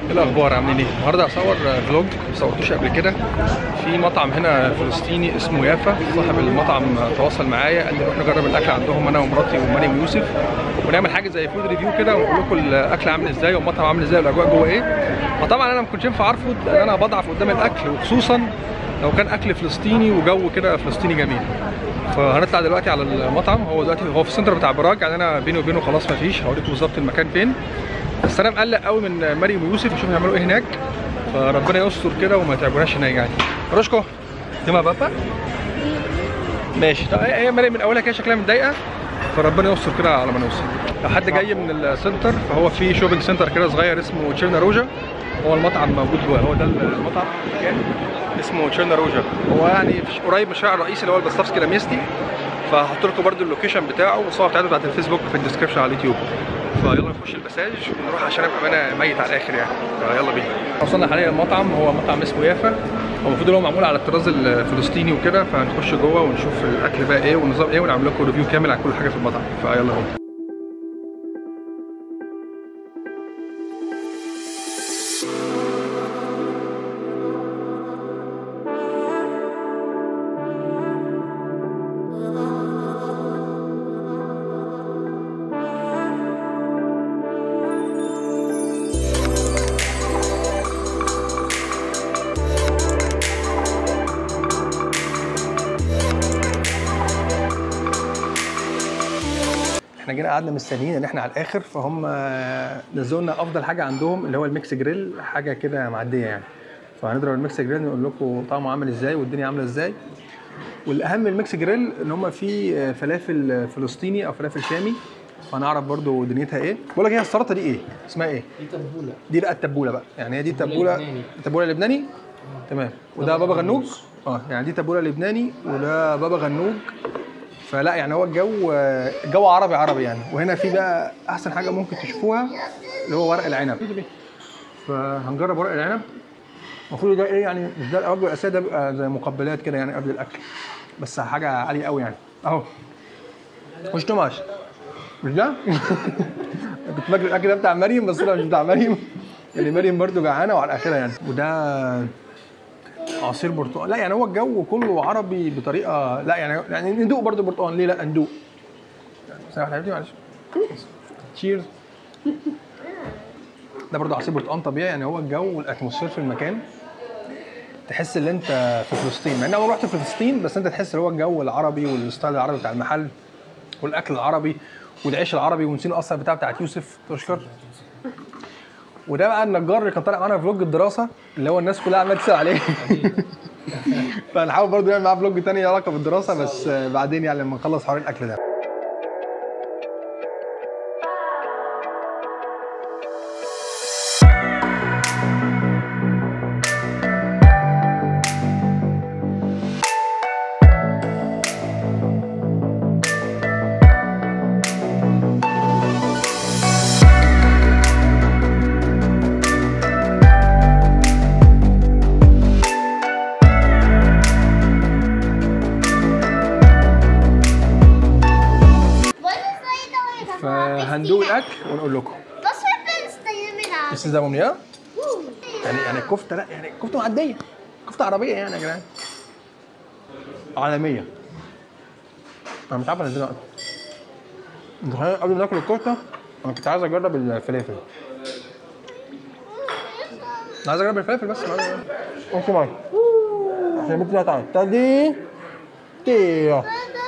ايه الاخبار عاملين ايه النهارده هصور فلوج ما صورتوش قبل كده في مطعم هنا فلسطيني اسمه يافا صاحب المطعم تواصل معايا قال لي نروح نجرب الاكل عندهم انا ومراتي ومريم يوسف ونعمل حاجه زي فود ريفيو كده ونقول لكم الاكل عامل ازاي والمطعم عامل ازاي والاجواء جوه ايه فطبعا انا ما كنتش ينفع ارفض لان انا بضعف قدام الاكل وخصوصا لو كان اكل فلسطيني وجو كده فلسطيني جميل فهنطلع دلوقتي على المطعم هو دلوقتي هو في السنتر بتاع براج يعني انا بيني وبينه خلاص ما فيش هوريكم بالظبط المكان فين بس انا مقلق قوي من مريم ويوسف نشوف هيعملوا ايه هناك فربنا يستر كده وما يتعبوناش هناك يعني رشكو تمام بابا ماشي طيب هي مريم من اولها كده شكلها متضايقه فربنا يستر كده على ما نوصل لو حد جاي من السنتر فهو في شوبينج سنتر كده صغير اسمه تشيرنا روجا هو المطعم موجود جوه هو ده المطعم مكان اسمه تشيرنا روجا هو يعني في- قريب من الشارع الرئيسي اللي هو البستافسكي لاميستي فهحط لكم برده اللوكيشن بتاعه والصور بتاعته بتاعت الفيسبوك في الديسكربشن على اليوتيوب فيلا نخش البساج ونروح عشان ابقى انا ميت على الاخر يعني فيلا بينا وصلنا حاليا المطعم هو مطعم اسمه يافا هو المفروض ان هو معمول على الطراز الفلسطيني وكده فهنخش جوه ونشوف الاكل بقى ايه والنظام ايه ونعمل لكم ريفيو كامل عن كل حاجه في المطعم فيلا بينا احنا جينا قعدنا مستنيين ان احنا على الاخر فهم نزلوا لنا افضل حاجه عندهم اللي هو الميكس جريل حاجه كده معديه يعني فهنضرب الميكس جريل نقول لكم طعمه عامل ازاي والدنيا عامله ازاي والاهم من الميكس جريل ان هم في فلافل فلسطيني او فلافل شامي فهنعرف برضو دنيتها ايه بقول لك هي السلطه دي ايه اسمها ايه دي تبولة دي بقى التبوله بقى يعني هي دي تبولة التبوله لبناني. التبوله اللبناني تمام وده بابا غنوج اه يعني دي تبوله لبناني وده بابا غنوج فلا يعني هو الجو الجو عربي عربي يعني وهنا في بقى احسن حاجه ممكن تشوفوها اللي هو ورق العنب فهنجرب ورق العنب المفروض ده ايه يعني مش ده الوجبه الاساسيه ده بيبقى زي مقبلات كده يعني قبل الاكل بس حاجه عاليه قوي يعني اهو مش توماش مش ده؟ كنت فاكر الاكل ده بتاع مريم بس لا مش بتاع مريم يعني مريم برضو جعانه وعلى اخرها يعني وده عصير برتقال لا يعني هو الجو كله عربي بطريقه لا يعني يعني ندوق برضو برتقال ليه لا ندوق ثانية واحدة حبيبتي معلش تشيرز ده برضو عصير برتقال طبيعي يعني هو الجو والاتموسفير في المكان تحس ان انت في فلسطين مع ان انا رحت فلسطين بس انت تحس ان هو الجو العربي والستايل العربي بتاع المحل والاكل العربي والعيش العربي ونسينا اصلا بتاع بتاعت يوسف تشكر وده بقى النجار اللي كان طالع معانا في فلوج الدراسه اللي هو الناس كلها عماله تسال عليه فهنحاول برضه نعمل معاه فلوج تاني له علاقه بالدراسه بس آه، بعدين يعني لما نخلص حوار الاكل ده فهندوق الاكل ونقول لكم Was für Fenster hier mit بس ده ممنوع يعني يعني الكفته لا يعني كفته معديه كفته عربيه يعني يا جدعان عالميه انا مش عارف انزلها أصلاً. تخيل قبل ما ناكل الكفته انا كنت عايز اجرب الفلافل أنا عايز اجرب الفلافل بس اوكي معايا عشان البنت دي هتعيط تادي تيو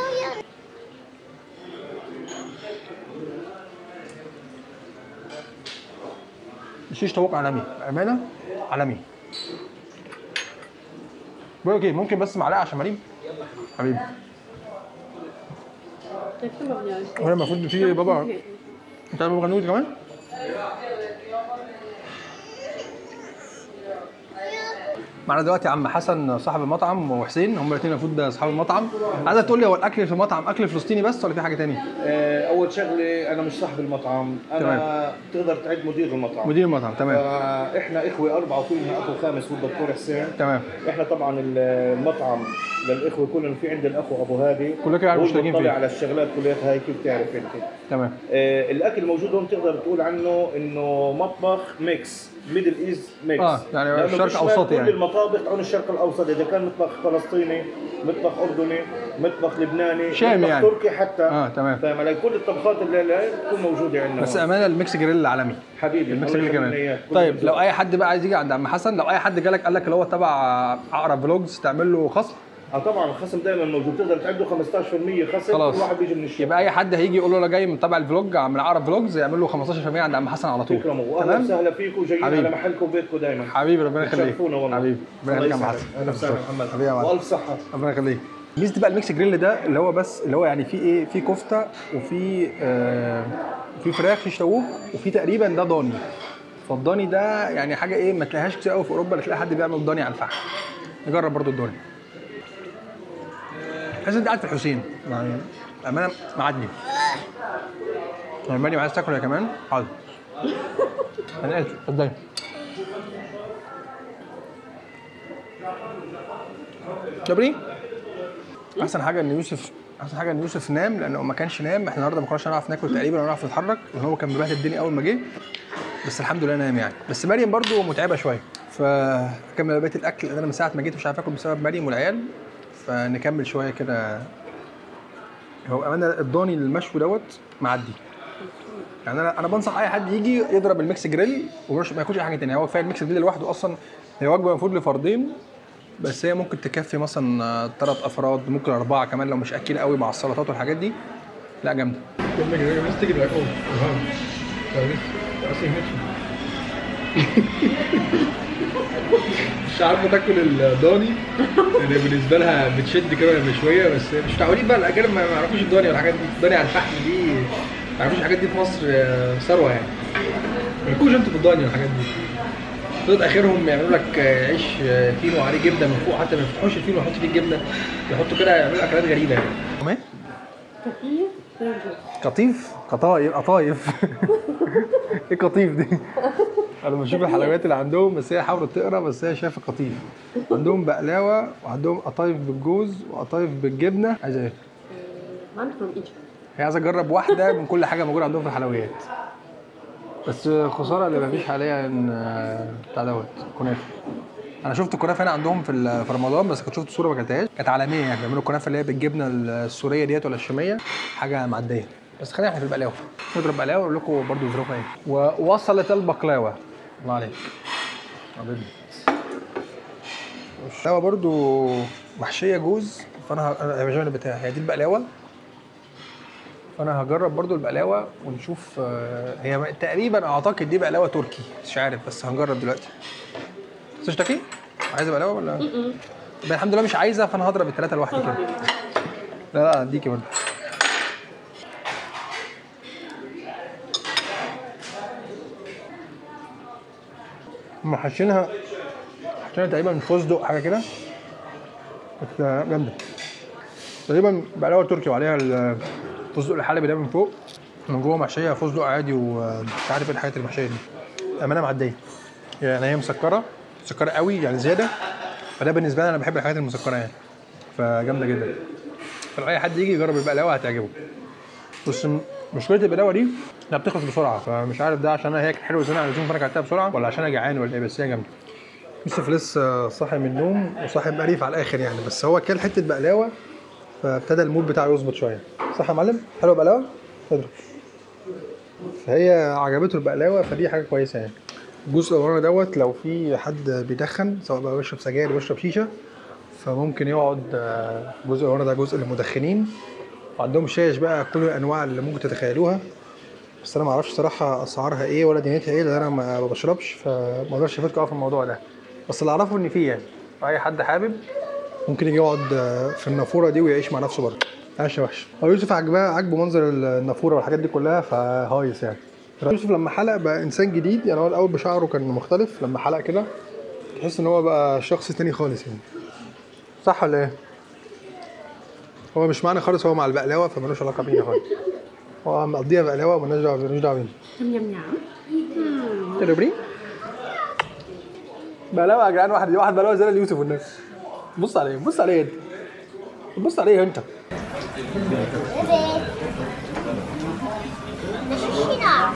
الشيش طاووق عالمي بامانه عالمي بقول لك ايه ممكن بس معلقه عشان مريم حبيبي هو المفروض في بابا انت بابا غنوج كمان معانا دلوقتي عم حسن صاحب المطعم وحسين هم الاثنين المفروض اصحاب المطعم عايزك تقول لي هو الاكل في المطعم اكل فلسطيني بس ولا في حاجه تانية؟ آه، اول شغله انا مش صاحب المطعم انا تمام. تقدر تعد مدير المطعم مدير المطعم تمام احنا اخوه اربعه وفينا اخو خامس هو الدكتور حسين تمام احنا طبعا المطعم للاخوه كلهم في عند الاخ ابو هادي كلكم يعني هو مشتركين مطلع فيه. على الشغلات كلها هاي كيف تعرف انت تمام آه الاكل الموجود هون تقدر تقول عنه انه مطبخ ميكس ميدل ايست ميكس آه، يعني لأنه الشرق بيشمل الأوسطي كل يعني. المطابخ عن الشرق الاوسط اذا كان مطبخ فلسطيني مطبخ اردني مطبخ لبناني شامي مطبخ يعني. تركي حتى اه تمام فاهم علي كل الطبخات اللي اللي تكون موجوده عندنا بس هون. امانه الميكس جريل العالمي حبيبي الميكس الله جريل يخلينا كمان إياك. كل طيب الذوق. لو اي حد بقى عايز يجي عند عم حسن لو اي حد جالك قال لك اللي هو تبع عقرب فلوجز تعمل له خصم اه طبعا الخصم دائما موجود تقدر تعده 15% خصم خلاص. كل واحد بيجي من الشغل يبقى اي حد هيجي يقول له انا جاي من تبع الفلوج من عقرب فلوجز يعمل له 15% عند عم حسن على طول تكرموا واهلا تمام وسهلا فيكم جايين حبيبي. على محلكم وبيتكم دائما حبيبي ربنا يخليك تشرفونا والله حبيبي ربنا الله يخليك يا عم يسعدك. حسن اهلا وسهلا محمد حبيبي يا معلم. والف صحه ربنا يخليك ميزه بقى الميكس جريل ده اللي هو بس اللي هو يعني فيه ايه فيه كفته وفي آه في فراخ في شوك وفي تقريبا ده ضاني فالضاني ده يعني حاجه ايه ما تلاقيهاش كتير قوي في اوروبا لا تلاقي حد بيعمل ضاني على الفحم نجرب برضو الضاني تحس انت قاعد في الحسين يعني امانه معدني يعني مريم عايز تاكل يا كمان حاضر انا اسف اتفضلي جبري احسن حاجه ان يوسف احسن حاجه ان يوسف نام لانه ما كانش نام احنا النهارده ما كناش هنعرف ناكل تقريبا ولا نعرف نتحرك لان هو كان مبهدل الدنيا اول ما جه بس الحمد لله نام يعني بس مريم برضو متعبه شويه فكمل بقيه الاكل لأن انا من ساعه ما جيت مش عارف اكل بسبب مريم والعيال فنكمل شويه كده هو امانه الضاني المشوي دوت معدي يعني انا انا بنصح اي حد يجي يضرب الميكس جريل ومش ما ياكلش اي حاجه تانية هو كفايه الميكس جريل لوحده اصلا هي وجبه المفروض لفردين بس هي ممكن تكفي مثلا ثلاث افراد ممكن اربعه كمان لو مش اكيل قوي مع السلطات والحاجات دي لا جامده مش عارفه تاكل الضاني يعني بالنسبه لها بتشد كده وهي مشويه بس مش متعودين بقى الاجانب ما يعرفوش الضاني والحاجات دي الضاني على الفحم دي ما يعرفوش الحاجات دي في مصر آه، ثروه يعني ما يكونش انتوا بالضاني والحاجات دي دول اخرهم يعملوا لك آه، عيش آه، فينو عليه جبنه من فوق حتى ما يفتحوش الفينو ويحطوا فيه الجبنه يحطوا كده يعملوا اكلات غريبه يعني ايه؟ قطيف قطايف قطايف ايه قطيف دي؟ انا بشوف الحلويات اللي عندهم بس هي حاولت تقرا بس هي شايفه قطيف عندهم بقلاوه وعندهم قطايف بالجوز وقطايف بالجبنه عايزه ايه؟ I'm from Egypt. هي عايزه تجرب واحده من كل حاجه موجوده عندهم في الحلويات بس خساره اللي مفيش حاليا آه، بتاع دوت كنافه انا شفت الكنافه هنا عندهم في ال- في رمضان بس كنت شفت صوره ما اكلتهاش كانت عالميه يعني بيعملوا الكنافه اللي هي بالجبنه السوريه ديت ولا الشاميه حاجه معديه بس خلينا احنا في البقلاوه نضرب بقلاوه واقول لكم برضه ظروفها ايه ووصلت البقلاوه الله عليك حبيبي البقلاوه برضو محشيه جوز فانا ه- أنا- يا بتاعي هي دي البقلاوه فانا هجرب برضو البقلاوه ونشوف آه، هي تقريبا اعتقد دي بقلاوه تركي مش عارف بس هنجرب دلوقتي تشتكي عايزه بقلاوه ولا يبقى الحمد لله مش عايزه فانا هضرب الثلاثه لوحدي كده لا لا اديكي برضه هم حاشينها حاشينها تقريبا فستق حاجه كده بس جامده تقريبا بقلاوه تركي وعليها الفستق الحلبي ده من فوق من جوه محشيه فستق عادي ومش عارف ايه الحاجات المحشيه دي امانه معديه يعني هي مسكره مسكره قوي يعني زياده فده بالنسبه لي انا بحب الحاجات المسكره يعني فجامده جدا فلو اي حد يجي يجرب البقلاوه هتعجبه بس م- مشكله البقلاوه دي انها بتخلص بسرعه فمش عارف ده عشان هي كانت حلوه زياده عن اللزوم فانا اكلتها بسرعه ولا عشان انا جعان ولا ايه بس هي جامده يوسف لسه صاحي من النوم وصاحي مقريف على الاخر يعني بس هو كل حته بقلاوه فابتدى المود بتاعه يظبط شويه صح يا معلم حلوه بقلاوه اضرب فهي عجبته البقلاوه فدي حاجه كويسه يعني الجزء الاولاني دوت لو في حد بيدخن سواء بقى بيشرب سجاير بيشرب شيشه فممكن يقعد آه، الجزء الاولاني ده جزء للمدخنين وعندهم شاش بقى كل الانواع اللي ممكن تتخيلوها بس انا ما اعرفش صراحه اسعارها ايه ولا دنيتها ايه لان انا ما ما بشربش فما اقدرش افيدكم أوي في الموضوع ده بس اللي اعرفه ان فيه يعني اي حد حابب ممكن يجي يقعد آه، في النافوره دي ويعيش مع نفسه برضه عايش وحش هو يوسف عجباه عجبه منظر النافوره والحاجات دي كلها فهايص يعني يوسف لما حلق بقى انسان جديد يعني هو الاول بشعره كان مختلف لما حلق كده تحس ان هو بقى شخص تاني خالص يعني صح ولا ايه؟ هو مش معانا خالص هو مع البقلاوه فمالوش علاقه بينا خالص هو مقضيها بقلاوه ومالناش دعوه مالناش دعوه بينا Yum yum yum. تدري بقلاوه يا جدعان واحد واحد بقلاوه زي اليوسف والناس بص عليه بص عليه انت بص عليه انت Bebe. China.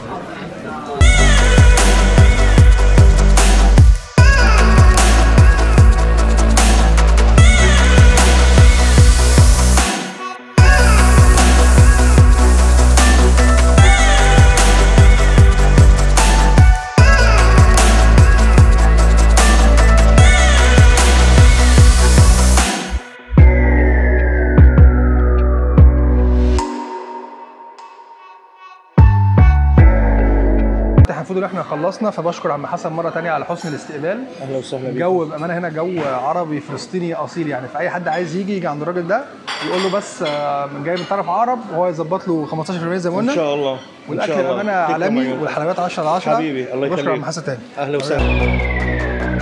احنا المفروض ان احنا خلصنا فبشكر عم حسن مره تانية على حسن الاستقبال اهلا وسهلا بك الجو بامانه هنا جو عربي فلسطيني اصيل يعني فاي حد عايز يجي يجي عند الراجل ده يقول له بس آه، من جاي من طرف عرب وهو يظبط له 15% زي ما ان قلنا شاء الله إن والاكل شاء الله. بامانه تكرم عالمي أيها. والحلويات 10 على 10 حبيبي، الله بشكر يخليك. عم حسن تاني اهلا وسهلا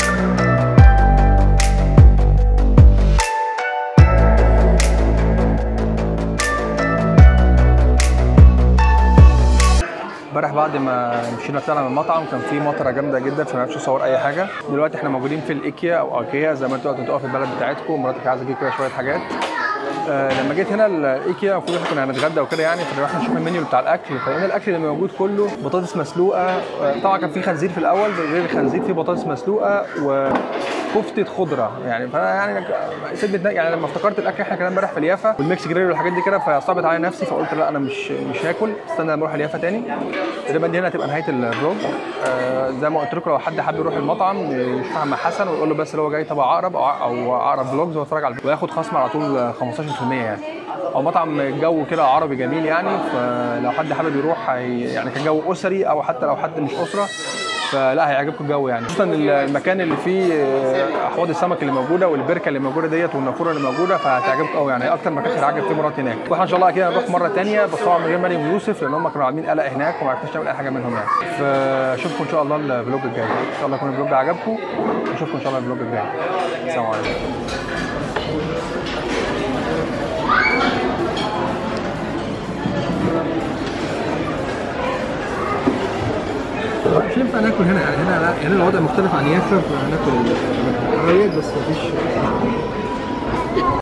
امبارح بعد ما مشينا طلعنا من المطعم كان في مطره جامده جدا فما عرفتش اصور اي حاجه دلوقتي احنا موجودين في الايكيا او ايكيا زي ما انتوا كنتوا في البلد بتاعتكم مراتك عايزه تجيب كده شويه حاجات آه لما جيت هنا الايكيا المفروض احنا كنا هنتغدى وكده يعني فرحنا نشوف المنيو بتاع الاكل فلقينا الاكل اللي موجود كله بطاطس مسلوقه آه طبعا كان في خنزير في الاول غير الخنزير في بطاطس مسلوقه وكفته خضره يعني فانا يعني سيبني يعني لما افتكرت الاكل احنا كنا امبارح في اليافا والميكس جريل والحاجات دي كده فصعبت على نفسي فقلت لا انا مش مش هاكل استنى لما اروح اليافا تاني تقريبا دي هنا هتبقى نهايه الفلوج آه زي ما قلت لكم لو حد حابب يروح المطعم يشوف مع حسن ويقول له بس اللي هو جاي تبع عقرب او او عقرب فلوجز ويتفرج على وياخد خصم على طول 15% يعني او مطعم جو كده عربي جميل يعني فلو حد حابب يروح هي- يعني كان جو اسري او حتى لو حد مش اسره فلا هيعجبكم الجو يعني خصوصا المكان اللي فيه آه، احواض السمك اللي موجوده والبركه اللي موجوده ديت والنافوره اللي موجوده فهتعجبكم قوي يعني اكتر مكان هيعجب فيه مرات هناك واحنا ان شاء الله كده هنروح مره ثانيه بس طبعا من غير مريم ويوسف لان هم كانوا عاملين قلق هناك وما عرفناش نعمل اي حاجه منهم يعني فاشوفكم ان شاء الله الفلوج الجاي ان شاء الله يكون الفلوج عجبكم ونشوفكم ان شاء الله الفلوج الجاي السلام عليكم مش ينفع ناكل هنا يعني هنا لا هنا الوضع مختلف عن يافا فهناكل الحلويات بس مفيش